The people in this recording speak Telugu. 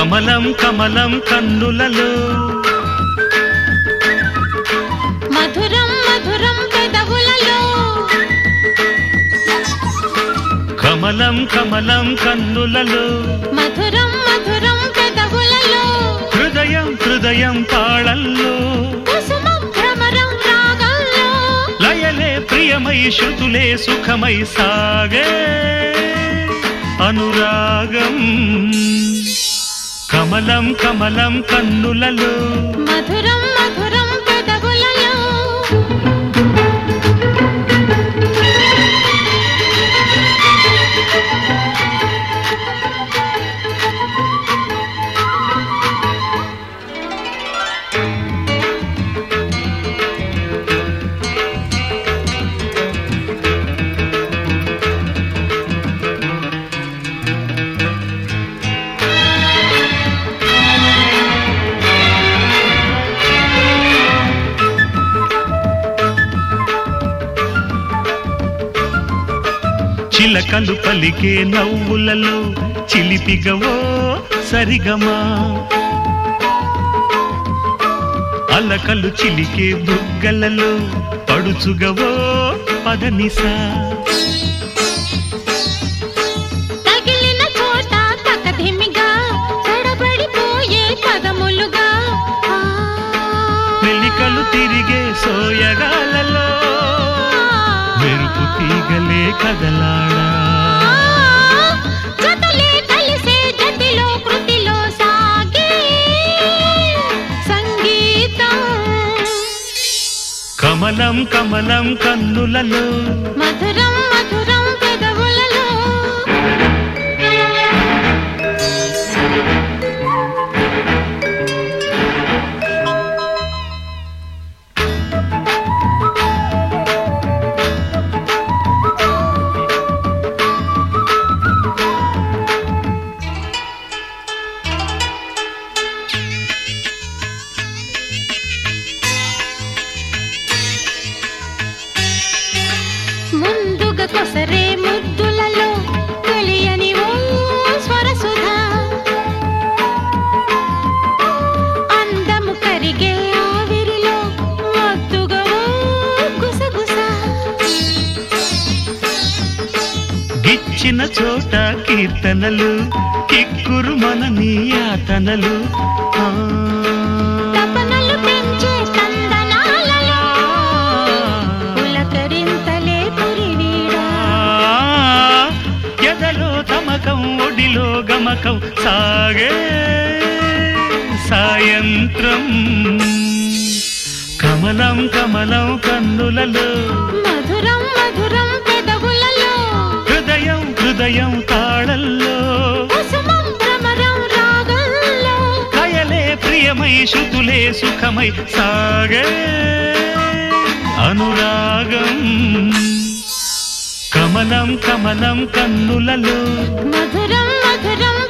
కమలం కమలం కన్నులలో మధురం మధురం పెదవులలో కమలం కమలం కన్నులలో మధురం మధురం పెదవులలో హృదయం హృదయం తాళల్లో కుసుమం భ్రమరం రాగంలో లయలే ప్రియమై శృతులే సుఖమై సాగే అనురాగం కమలం కమలం కన్నులలో మధురం మధురం పెదవులలో చిలకలు పలికే నవ్వులలో చిలిపిగవో సరిగమా అలకలు చిలికే బుగ్గలలో పడుచుగవో పదనిసా తగిలిన చోట తకధిమిగా తడబడిపోయే పదములుగా ఆ, మెలికలు తిరిగే సోయగాలలో మెరుపు తీగలే కదలాడా జతలే కలిసే జతిలో కృతిలో సాగే సంగీతం కమలం కమలం కన్నులలో మధురం మధురం పెదవులలో ముందుగా కొసరే ముద్దులలో తెలియని ఓ స్వరసుధా అందము కరిగే ఆవిరిలో మత్తుగా ఓ గుసగుస గిచ్చిన చోట కీర్తనలు కిక్కురు మన నీయాతనలు ఆ. తపనలు పెంచే తందనాలలో పులకరింతలే పురివీడా ఎదలో తమకం ఒడిలో గమకం సాగే సాయంత్రం కమలం కమలం కన్నులలో మధురం మధురం పెదవులలో హృదయం హృదయం తాళల్లో కుసుమం భ్రమరం రాగంలో కయలే ప్రియమై శృతులే సుఖమై సాగే అనురాగం కమలం కమలం కన్నులలో మధురం మధురం